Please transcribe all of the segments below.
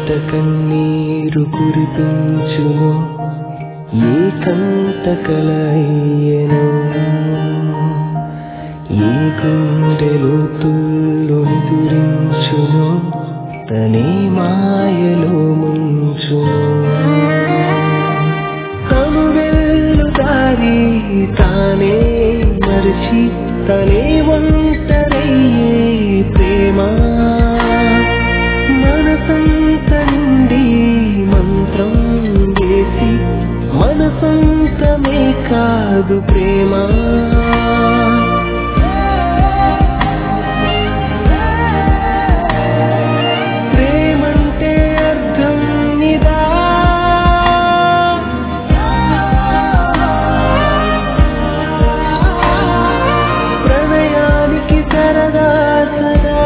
కంట కన్నీరు కురిపించును ఏ కంట కలయ్యను ఏ గుండెలు తుల్లు నిదురించును తనే మాయలో ముంచును తను వెళ్ళు దారి తానే మరిచి తనే ఒంటరయ్యే ప్రేమ మనసంత నిండి మంత్రం వేసి మనసంతమే కాదు ప్రేమ ప్రేమంటే అర్థం నిదా ప్రణయానికి సరదా సదా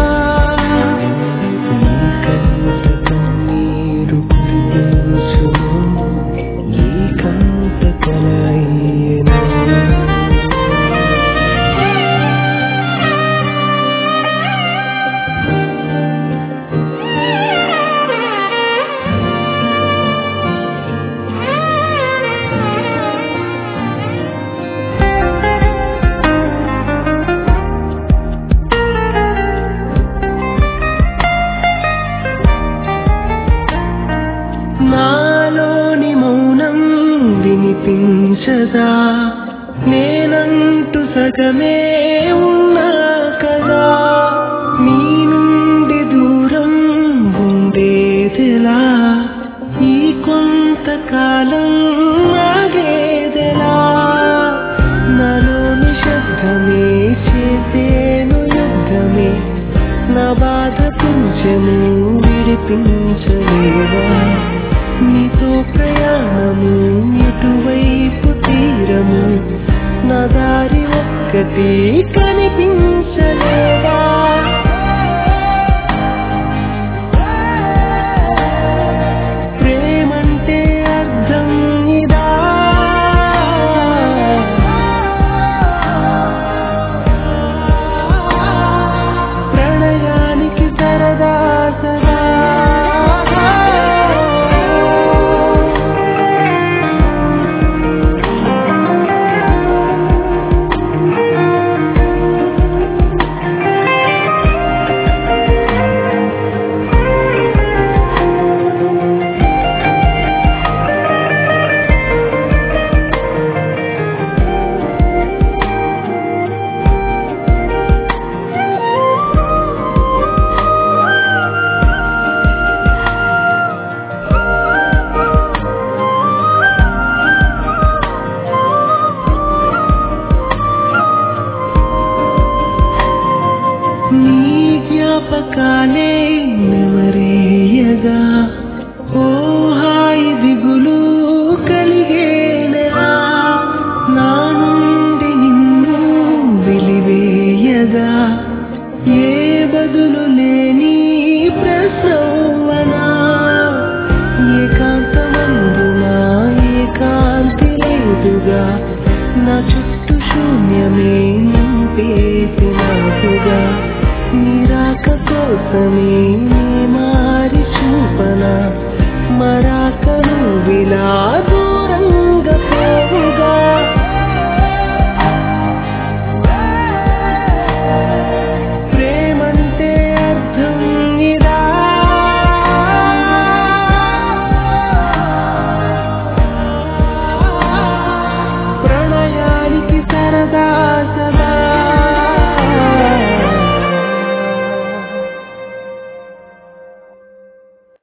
ఈ కంట కన్నీరు కురిపించును ఈ కంట కలయ్యను నాలోని మౌనం వినిపించదా నేనంటూ సగమే ఉన్నా కదా నీ నుండి దూరం ఉండేదెలా ఈ కొంతకాలం ఆగేదెలా నాలోని శబ్దమే చేసేను యుద్ధమే నా బాధ కొంచెము విడిపించలేవా నీతో ప్రయాణము ఇటువైపు తీరము నా దారి ఒక్కటి కనిపించలేదా ప్రేమంటే అర్థం ఇదా ప్రణయానికి సరదా సదా నీ జ్ఞాపకాలే నెమరేయగా ఓ హాయి దిగులు కలిగేనెలా నా నుండి నిన్ను వెలివేయగా ఏ బదులు లేని ప్రసవనా ఏకాంతమందునా ఏకాంతి లేదుగా నా చుట్టూ శూన్యమే నింపేసినట్టుగా నీ రాక కోసమే నీ